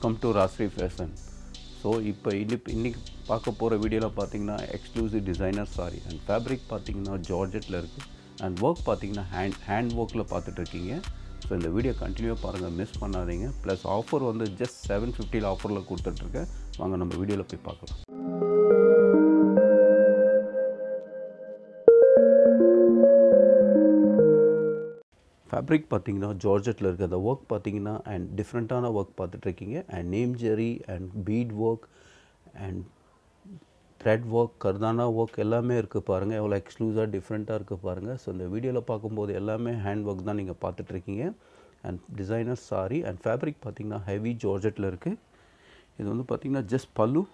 welcome to Rasri fashion so இப்போ இன்னி இன்றைக்கி பார்க்க போகிற வீடியோவில் பார்த்தீங்கன்னா exclusive designer sari and fabric பார்த்தீங்கன்னா ஜார்ஜெட்டில் இருக்குது அண்ட் ஒர்க் பார்த்தீங்கன்னா ஹேண்ட் ஹேண்ட் ஒர்க்கில் பார்த்துட்ருக்கீங்க ஸோ இந்த வீடியோ கண்டினியூவாக பாருங்கள் மிஸ் பண்ணாதீங்க ப்ளஸ் ஆஃபர் வந்து ஜஸ்ட் செவன் ஃபிஃப்டியில் ஆஃபரில் கொடுத்துட்ருக்கேன் வாங்க நம்ம வீடியோவில் போய் பார்க்கலாம் ஃபேப்ரிக் பார்த்தீங்கன்னா ஜார்ஜெட்டில் இருக்குது அந்த ஒர்க் பார்த்தீங்கன்னா அண்ட் டிஃப்ரெண்ட்டான ஒர்க் பார்த்துட்ருக்கீங்க and neem zari and bead work and thread work kardana work எல்லாமே இருக்குது பாருங்கள் எவ்வளோ எக்ஸ்க்ளூஸாக டிஃப்ரெண்ட்டாக இருக்குது பாருங்கள் ஸோ இந்த வீடியோவில் பார்க்கும்போது எல்லாமே ஹேண்ட் ஒர்க் தான் நீங்கள் பார்த்துட்ருக்கீங்க and designer sari and fabric பார்த்தீங்கன்னா ஹெவி ஜார்ஜெட்டில் இருக்குது இது வந்து பார்த்திங்கன்னா ஜஸ்ட் பல்லு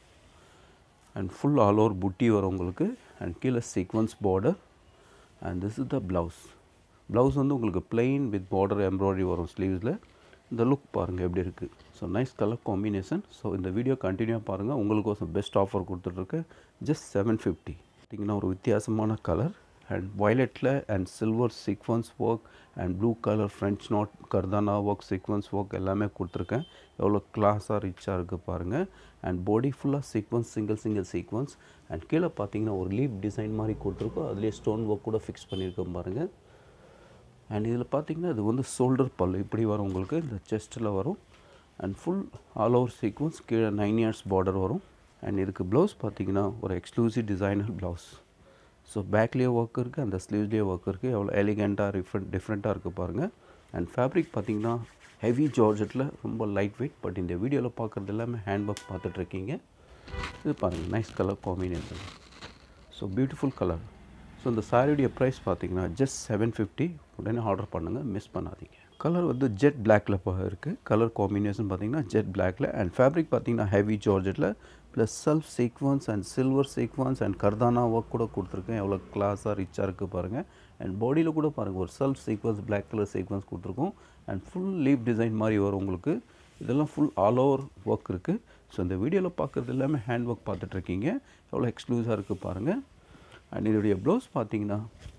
அண்ட் ஃபுல் ஆல் ஓவர் புட்டி வரும் உங்களுக்கு அண்ட் கீழே sequins border and this is the blouse blouse வந்து உங்களுக்கு பிளெயின் வித் பார்டர் எம்ப்ராய்டரி வரும் ஸ்லீவ்ஸில் இந்த லுக் பாருங்கள் எப்படி இருக்குது so nice colour combination so இந்த வீடியோ கண்டினியூவாக பாருங்கள் உங்களுக்கோசம் பெஸ்ட் ஆஃபர் கொடுத்துட்ருக்கேன் ஜஸ்ட் செவன் ஃபிஃப்டி பார்த்திங்கன்னா ஒரு வித்தியாசமான கலர் அண்ட் வயலட்டில் and silver sequins work and blue colour French knot kardana work sequins work எல்லாமே கொடுத்துருக்கேன் எவ்வளோ கிளாஸாக ரிச்சாக இருக்குது பாருங்கள் அண்ட் பாடி ஃபுல்லாக sequins single single sequins and கீழே பார்த்தீங்கன்னா ஒரு லீப் டிசைன் மாதிரி கொடுத்துருக்கோம் அதுலேயே ஸ்டோன் ஒர்க் கூட ஃபிக்ஸ் பண்ணியிருக்கோம் பாருங்கள் அண்ட் இதில் பார்த்தீங்கன்னா இது வந்து ஷோல்டர் பல்லு இப்படி வரும் உங்களுக்கு இந்த செஸ்ட்டில் வரும் and full all over sequins கீழே நைன் இயர்ஸ் பார்டர் வரும் அண்ட் இதுக்கு ப்ளவுஸ் பார்த்தீங்கன்னா ஒரு எக்ஸ்க்ளூசிவ் டிசைனர் ப்ளவுஸ் ஸோ பேக்லேயே ஒர்க் இருக்குது அந்த ஸ்லீவ்லேயே ஒர்க் இருக்குது எவ்வளோ எலிகெண்ட்டாக டிஃப்ரெண்ட் டிஃப்ரெண்ட்டாக இருக்குது பாருங்கள் அண்ட் ஃபேப்ரிக் பார்த்தீங்கன்னா ஹெவி ஜார்ஜெட்டில் ரொம்ப லைட் வெயிட் பட் இந்த வீடியோவில் பார்க்குறது எல்லாமே ஹேண்ட் ஒர்க் பார்த்துட்ருக்கீங்க இது பாருங்கள் nice colour combination so beautiful colour so இந்த சாரியுடைய ப்ரைஸ் பார்த்தீங்கன்னா ஜஸ்ட் செவன் ஃபிஃப்டி உடனே ஆர்டர் பண்ணுங்கள் மிஸ் பண்ணாதீங்க கலர் வந்து ஜெட் பிளாக்ல இருக்குது கலர் காம்பினேஷன் பார்த்தீங்கன்னா ஜெட் பிளாக்ல அண்ட் ஃபேப்ரிக் பார்த்தீங்கன்னா ஹெவி ஜார்ஜெட்டில் plus self sequins and silver sequins and kardana work கூட கொடுத்துருக்கேன் எவ்வளோ கிளாஸாக ரிச்சாக இருக்குது பாருங்கள் அண்ட் பாடியில் கூட பாருங்கள் ஒரு self sequins black colour sequins கொடுத்துருக்கோம் அண்ட் ஃபுல் லீப் டிசைன் மாதிரி வரும் உங்களுக்கு இதெல்லாம் ஃபுல் ஆல் ஓவர் ஒர்க் இருக்குது ஸோ இந்த வீடியோவில் பார்க்குறது எல்லாமே ஹேண்ட் ஒர்க் பார்த்துட்ருக்கீங்க எவ்வளோ எக்ஸ்க்ளூஸாக இருக்குது பாருங்கள் அண்ட் இதோடைய ப்ளவுஸ் பார்த்தீங்கன்னா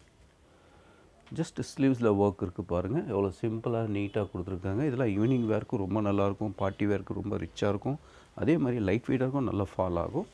ஜஸ்ட் ஸ்லீவ்ஸில் ஒர்க் இருக்குது பாருங்கள் எவ்வளோ சிம்பிளாக நீட்டாக கொடுத்துருக்காங்க இதெல்லாம் ஈவினிங் வேர்க்கும் ரொம்ப நல்லாயிருக்கும் பார்ட்டி வேர்க்கு ரொம்ப ரிச்சாக இருக்கும் அதே மாதிரி லைட் வெயிட்டாக இருக்கும் நல்லா ஃபால் ஆகும்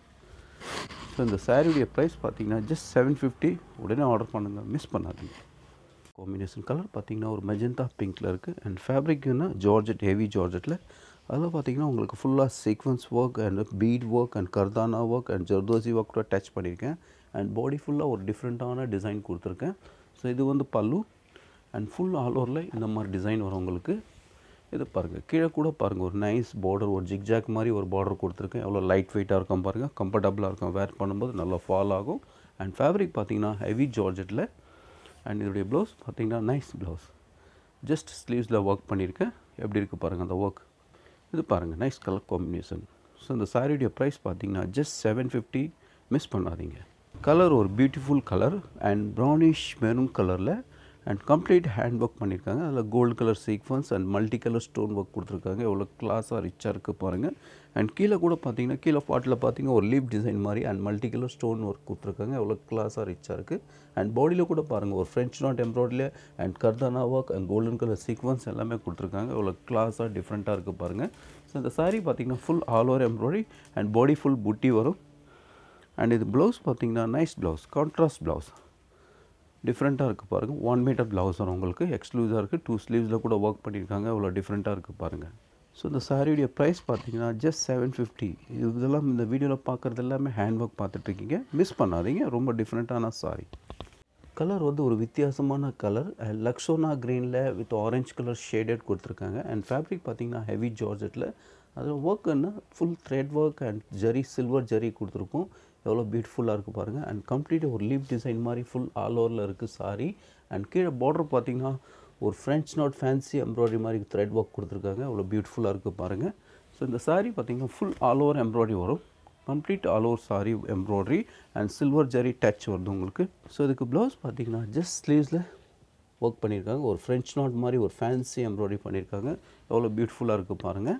ஸோ இந்த சாரியுடைய ப்ரைஸ் பார்த்தீங்கன்னா ஜஸ்ட் செவன் ஃபிஃப்டி உடனே ஆர்டர் பண்ணுங்கள் மிஸ் பண்ணாதீங்க காம்பினேஷன் கலர் பார்த்தீங்கன்னா ஒரு மெஜந்தா பிங்க்கில் இருக்குது அண்ட் ஃபேப்ரிக்னா ஜார்ஜெட் ஹெவி ஜார்ஜெட்டில் அதில் பார்த்தீங்கன்னா உங்களுக்கு ஃபுல்லாக sequins work and bead work and kardana work and zardosi work கூட டச் பண்ணியிருக்கேன் அண்ட் பாடி ஃபுல்லாக ஒரு டிஃப்ரெண்ட்டான டிசைன் கொடுத்துருக்கேன் ஸோ இது வந்து பல்லு அண்ட் ஃபுல் ஆல் ஓவரில் இந்த மாதிரி டிசைன் வரும் உங்களுக்கு இது பாருங்கள் கீழே கூட பாருங்கள் ஒரு நைஸ் பார்டர் ஒரு ஜிக்ஜாக் மாதிரி ஒரு பார்டர் கொடுத்துருக்கேன் எவ்வளோ லைட் வெயிட்டாக இருக்கும் பாருங்கள் கம்ஃபர்டபுளாக இருக்கும் வேர் பண்ணும்போது நல்லா ஃபால் ஆகும் அண்ட் ஃபேப்ரிக் பார்த்தீங்கன்னா ஹெவி ஜார்ஜெட்டில் அண்ட் இதோடைய ப்ளவுஸ் பார்த்தீங்கன்னா நைஸ் ப்ளவுஸ் ஜஸ்ட் ஸ்லீவ்ஸில் ஒர்க் பண்ணியிருக்கேன் எப்படி இருக்குது பாருங்கள் அந்த ஒர்க் இது பாருங்கள் நைஸ் கலர் காம்பினேஷன் ஸோ இந்த சாரியுடைய ப்ரைஸ் பார்த்தீங்கன்னா ஜஸ்ட் செவன் ஃபிஃப்டி மிஸ் பண்ணாதீங்க கலர் ஒரு beautiful colour and brownish maroon கலரில் அண்ட் கம்ப்ளீட் ஹேண்ட் ஒர்க் பண்ணியிருக்காங்க அதில் gold colour sequins and multi colour stone work கொடுத்துருக்காங்க எவ்வளோ கிளாஸாக ரிச்சாக இருக்குது பாருங்கள் அண்ட் கீழே கூட பார்த்தீங்கன்னா கீழே பாட்டில் பார்த்தீங்கன்னா ஒரு லீப் டிசைன் மாதிரி and multi colour stone work கொடுத்துருக்காங்க எவ்வளோ கிளாஸாக ரிச்சாக இருக்குது அண்ட் பாடியில் கூட பாருங்கள் ஒரு ஃப்ரெஞ்ச் நாட் எம்ப்ராய்டரியில் and kardana work and golden colour sequins எல்லாமே கொடுத்துருக்காங்க எவ்வளோ கிளாஸாக டிஃப்ரெண்ட்டாக இருக்குது பாருங்கள் ஸோ இந்த சாரீ பார்த்தீங்கன்னா full all over embroidery and body full buti வரும் அண்ட் இது ப்ளவுஸ் பார்த்தீங்கன்னா நைஸ் ப்ளவுஸ் கான்ட்ராஸ்ட் ப்ளவுஸ் டிஃப்ரெண்ட்டாக இருக்குது பாருங்கள் ஒன் மீட்டர் ப்ளவுஸ் வரும் உங்களுக்கு எக்ஸ்க்ளூஸாக இருக்குது டூ ஸ்லீவ்ஸில் கூட ஒர்க் பண்ணியிருக்காங்க அவ்வளோ டிஃப்ரெண்ட்டாக இருக்குது பாருங்கள் ஸோ இந்த சாரியுடைய ப்ரைஸ் பார்த்தீங்கன்னா ஜஸ்ட் செவன் ஃபிஃப்டி இதெல்லாம் இந்த வீடியோவில் பார்க்குறது எல்லாமே ஹேண்ட் ஒர்க் பார்த்துட்ருக்கீங்க மிஸ் பண்ணாதீங்க ரொம்ப டிஃப்ரெண்ட்டான சாரி கலர் வந்து ஒரு வித்தியாசமான கலர் லக்ஸோனா க்ரீனில் வித் ஆரஞ்ச் கலர் ஷேடட் கொடுத்துருக்காங்க அண்ட் ஃபேப்ரிக் பார்த்தீங்கன்னா ஹெவி ஜார்ஜெட்டில் அதில் ஒர்க்குன்னா full thread work and zari silver zari கொடுத்துருக்கோம் எவ்வளோ பியூட்டிஃபுல்லாக இருக்குது பாருங்கள் அண்ட் கம்ப்ளீட்டாக ஒரு லீப் டிசைன் மாதிரி ஃபுல் ஆல் ஓவரில் இருக்குது சாரி அண்ட் கீழே பார்டர் பார்த்தீங்கன்னா ஒரு ஃப்ரெஞ்ச் நாட் ஃபேன்சி எம்ப்ராய்டரி மாதிரி த்ரெட் ஒர்க் கொடுத்துருக்காங்க அவ்வளோ பியூட்டிஃபுல்லாக இருக்குது பாருங்கள் ஸோ இந்த சாரீ பார்த்திங்கன்னா ஃபுல் ஆல் ஓவர் எம்ப்ராய்டரி வரும் complete all over sari embroidery and silver zari touch வருது உங்களுக்கு ஸோ இதுக்கு ப்ளவுஸ் பார்த்தீங்கன்னா ஜஸ்ட் ஸ்லீவ்ஸில் ஒர்க் பண்ணியிருக்காங்க ஒரு ஃப்ரெஞ்ச் நாட் மாதிரி ஒரு ஃபேன்சி எம்ப்ராய்டரி பண்ணியிருக்காங்க எவ்வளோ பியூட்டிஃபுல்லாக இருக்குது பாருங்கள்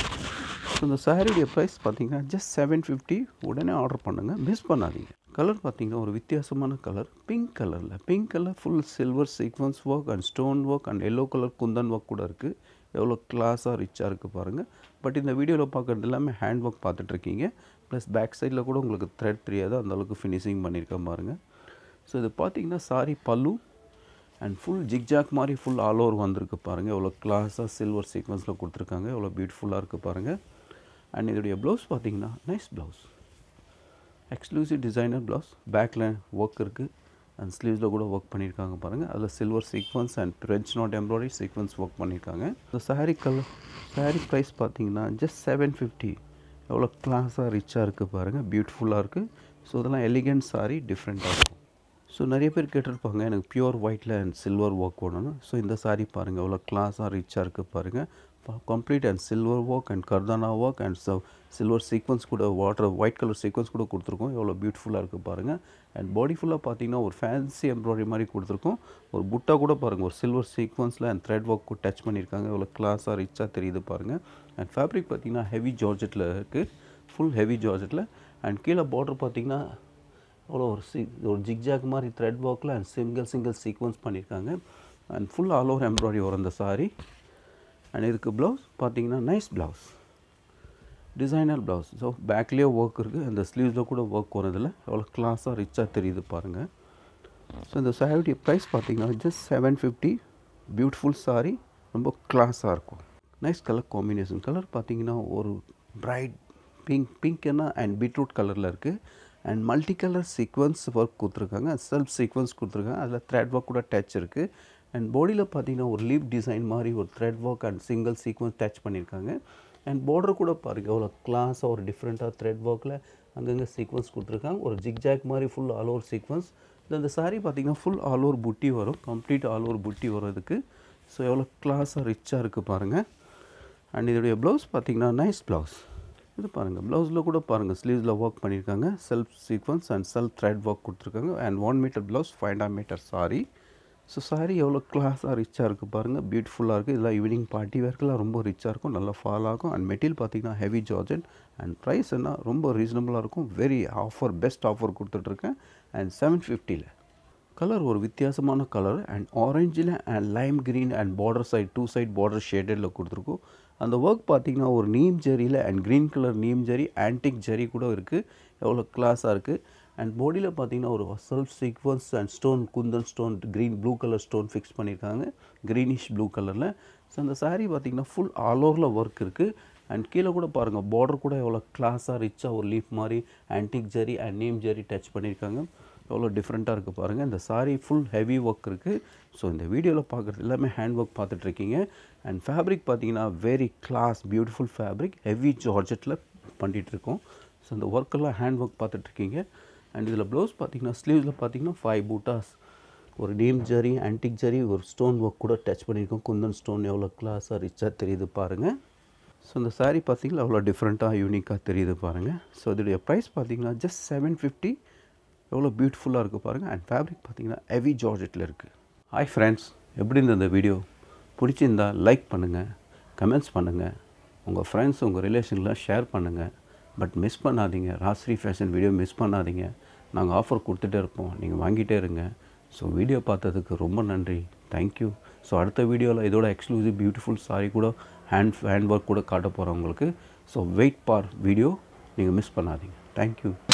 ஸோ இந்த சாரியுடைய ப்ரைஸ் பார்த்தீங்கன்னா ஜஸ்ட் செவன் ஃபிஃப்டி உடனே ஆர்டர் பண்ணுங்கள் மிஸ் பண்ணாதீங்க கலர் பார்த்தீங்கன்னா ஒரு வித்தியாசமான கலர் பிங்க் கலரில் pink colour full silver sequins work and stone work and yellow colour kundan work கூட இருக்குது எவ்வளோ கிளாஸாக ரிச்சாக இருக்குது பாருங்கள் பட் இந்த வீடியோவில் பார்க்குறது எல்லாமே ஹேண்ட் ஒர்க் பார்த்துட்ருக்கீங்க ப்ளஸ் பேக் சைடில் கூட உங்களுக்கு த்ரெட் தெரியாது அந்தளவுக்கு ஃபினிஷிங் பண்ணியிருக்கேன் பாருங்கள் ஸோ இது பார்த்தீங்கன்னா sari pallu and full zigzag மாதிரி ஃபுல் ஆல் ஓவர் வந்திருக்கு பாருங்கள் எவ்வளோ கிளாஸாக சில்வர் சீக்வன்ஸில் கொடுத்துருக்காங்க எவ்வளோ பியூட்டிஃபுல்லாக இருக்குது பாருங்கள் அண்ட் இதோடைய ப்ளவுஸ் பார்த்தீங்கன்னா nice blouse exclusive designer blouse பேக்கில் ஒர்க் இருக்குது அண்ட் ஸ்லீவ்ஸில் கூட ஒர்க் பண்ணியிருக்காங்க பாருங்கள் அதில் silver sequins and French knot embroidery sequins work பண்ணியிருக்காங்க இந்த சாரீ கலர் சாரீ ப்ரைஸ் பார்த்தீங்கன்னா ஜஸ்ட் செவன் ஃபிஃப்டி எவ்வளோ கிளாஸாக ரிச்சாக இருக்குது பாருங்கள் பியூட்டிஃபுல்லாக இருக்குது ஸோ இதெல்லாம் எலிகென்ட் சாரீ டிஃப்ரெண்ட்டாக இருக்கும் ஸோ நிறைய பேர் கேட்டிருப்பாங்க எனக்கு பியூர் ஒயிட்டில் அண்ட் சில்வர் ஒர்க் வேணும்னு ஸோ இந்த சாரீ பாருங்கள் எவ்வளோ கிளாஸாக ரிச்சாக இருக்குது பாருங்கள் complete and silver work and kardana work and silver sequins கூட வாட்டர் ஒயிட் கலர் சீக்வன்ஸ் கூட கொடுத்துருக்கோம் எவ்வளோ பியூட்டிஃபுல்லாக இருக்குது பாருங்கள் அண்ட் பாடி ஃபுல்லாக பார்த்தீங்கன்னா ஒரு ஃபேன்சி எம்ப்ராய்டரி மாதிரி கொடுத்துருக்கோம் ஒரு புட்டா கூட பாருங்கள் ஒரு சில்வர் சீக்வன்ஸில் அண்ட் த்ரெட் ஒர்க் டச் பண்ணியிருக்காங்க எவ்வளோ கிளாஸாக ரிச்சாக தெரியுது பாருங்கள் அண்ட் ஃபேப்ரிக் பார்த்தீங்கன்னா ஹெவி ஜார்ஜெட்டில் இருக்குது ஃபுல் ஹெவி ஜார்ஜெட்டில் அண்ட் கீழே பார்டர் பார்த்தீங்கன்னா அவ்வளோ ஒரு சி ஒரு ஜிக்ஜாக் மாதிரி த்ரெட் ஒர்க்கில் அண்ட் சிங்கிள் சிங்கிள் சீக்வன்ஸ் பண்ணியிருக்காங்க and full all over embroidery வரும் இந்த சாரீ அண்ட் இதுக்கு ப்ளவுஸ் பார்த்தீங்கன்னா nice blouse designer blouse so பேக்லேயே ஒர்க் இருக்குது அந்த ஸ்லீவ்ஸில் கூட ஒர்க் வரதில்ல எவ்வளோ கிளாஸாக ரிச்சாக தெரியுது பாருங்கள் ஸோ இந்த சாரியுடைய ப்ரைஸ் பார்த்தீங்கன்னா just seven fifty beautiful sari ரொம்ப கிளாஸாக இருக்கும் நைஸ் கலர் காம்பினேஷன் கலர் பார்த்தீங்கன்னா ஒரு பிரைட் பிங்க் பிங்க்னா அண்ட் பீட்ரூட் கலரில் இருக்குது and multi colour sequins work கொடுத்துருக்காங்க செல்ஃப் சீக்வன்ஸ் கொடுத்துருக்காங்க அதில் த்ரெட் ஒர்க் கூட டச் இருக்குது அண்ட் பாடியில் பார்த்தீங்கன்னா ஒரு லீப் டிசைன் மாதிரி ஒரு thread work and single sequins touch பண்ணியிருக்காங்க அண்ட் பார்டர் கூட பாருங்கள் எவ்வளோ கிளாஸாக ஒரு டிஃப்ரெண்ட்டாக த்ரெட் ஒர்க்கில் அங்கங்கே சீக்வன்ஸ் கொடுத்துருக்காங்க ஒரு ஜிக்ஜாக் மாதிரி ஃபுல் ஆல் ஓவர் சீக்வன்ஸ் இந்த சாரீ பார்த்தீங்கன்னா ஃபுல் ஆல் ஓவர் புட்டி வரும் கம்ப்ளீட் ஆல் ஓவர் புட்டி வரும் இதுக்கு ஸோ எவ்வளோ கிளாஸாக ரிச்சாக இருக்குது பாருங்கள் அண்ட் இதோடைய ப்ளவுஸ் பார்த்தீங்கன்னா நைஸ் ப்ளவுஸ் இது பாருங்கள் ப்ளவுஸில் கூட பாருங்கள் ஸ்லீவ்ஸில் ஒர்க் பண்ணியிருக்காங்க self sequins and self thread work கொடுத்துருக்காங்க and one metre blouse five hundred metre sari so sari எவ்வளோ கிளாஸாக ரிச்சாக இருக்குது பாருங்கள் பியூட்டிஃபுல்லாக இருக்குது இதெல்லாம் ஈவினிங் பார்ட்டி வேர்க்கெலாம் ரொம்ப ரிச்சாக இருக்கும் நல்லா ஃபால் ஆகும் அண்ட் மெட்டீரியல் பார்த்தீங்கன்னா ஹெவி ஜார்ஜன் அண்ட் ப்ரைஸ் என்ன ரொம்ப ரீசனபுளாக இருக்கும் வெரி ஆஃபர் பெஸ்ட் ஆஃபர் கொடுத்துட்ருக்கேன் அண்ட் செவன் ஃபிஃப்டியில் கலர் ஒரு வித்தியாசமான கலர் அண்ட் ஆரஞ்சில் and lime green and border side two side border ஷேடடில் கொடுத்துருக்கோம் அந்த ஒர்க் பார்த்தீங்கன்னா ஒரு நீம் ஜெரியில் and green colour neem zari antique zari கூட இருக்குது எவ்வளோ கிளாஸாக இருக்குது அண்ட் பாடியில் பார்த்தீங்கன்னா ஒரு self sequins and stone kundan stone green blue colour stone fix பண்ணியிருக்காங்க க்ரீனிஷ் ப்ளூ கலரில் ஸோ அந்த சாரீ பார்த்தீங்கன்னா ஃபுல் ஆல் ஓவரில் ஒர்க் இருக்குது அண்ட் கீழே கூட பாருங்கள் பார்டர் கூட எவ்வளோ கிளாஸாக ரிச்சாக ஒரு லீஃப் மாதிரி antique zari and neem zari touch பண்ணியிருக்காங்க எவ்வளோ டிஃப்ரெண்ட்டாக இருக்குது பாருங்கள் இந்த சாரீ ஃபுல் ஹெவி ஒர்க் இருக்குது ஸோ இந்த வீடியோவில் பார்க்குறது எல்லாமே ஹேண்ட் ஒர்க் பார்த்துட்ருக்கீங்க அண்ட் ஃபேப்ரிக் பார்த்தீங்கன்னா very class beautiful fabric heavy ஜார்ஜெட்டில் பண்ணிகிட்ருக்கோம் ஸோ இந்த ஒர்க்கெல்லாம் ஹேண்ட் ஒர்க் பார்த்துட்ருக்கீங்க அண்ட் இதில் ப்ளவுஸ் பார்த்தீங்கன்னா ஸ்லீவ்ஸில் பார்த்தீங்கன்னா ஃபைவ் பூட்டாஸ் ஒரு டீம் ஜரி ஆன்டிக் ஜரி ஒரு ஸ்டோன் ஒர்க் கூட டச் பண்ணியிருக்கோம் குந்தன் ஸ்டோன் எவ்வளோ கிளாஸாக ரிச்சாக தெரியுது பாருங்கள் ஸோ இந்த சாரீ பார்த்தீங்கன்னா அவ்வளோ டிஃப்ரெண்ட்டாக யூனிக்காக தெரியுது பாருங்கள் ஸோ இதோடைய ப்ரைஸ் பார்த்தீங்கன்னா ஜஸ்ட் செவன் ஃபிஃப்டி எவ்வளோ பியூட்டிஃபுல்லாக இருக்குது பாருங்கள் அண்ட் ஃபேப்ரிக் பார்த்தீங்கன்னா ஹெவி ஜார்ஜெட்டில் இருக்குது ஹாய் ஃப்ரெண்ட்ஸ் எப்படி இருந்த இந்த வீடியோ பிடிச்சிருந்தா லைக் பண்ணுங்கள் கமெண்ட்ஸ் பண்ணுங்கள் உங்கள் ஃப்ரெண்ட்ஸ் உங்கள் ரிலேஷனில் ஷேர் பண்ணுங்கள் பட் மிஸ் பண்ணாதீங்க ராஸ்ரீ ஃபேஷன் வீடியோ மிஸ் பண்ணாதீங்க நாங்கள் ஆஃபர் கொடுத்துட்டே இருப்போம் நீங்கள் வாங்கிட்டே இருங்க ஸோ வீடியோ பார்த்ததுக்கு ரொம்ப நன்றி தேங்க்யூ ஸோ அடுத்த வீடியோவில் இதோட எக்ஸ்க்ளூசிவ் பியூட்டிஃபுல் சாரி கூட ஹேண்ட் ஹேண்ட் ஒர்க் கூட காட்ட போகிறோம் உங்களுக்கு ஸோ வெயிட் பார் வீடியோ நீங்கள் மிஸ் பண்ணாதீங்க தேங்க்யூ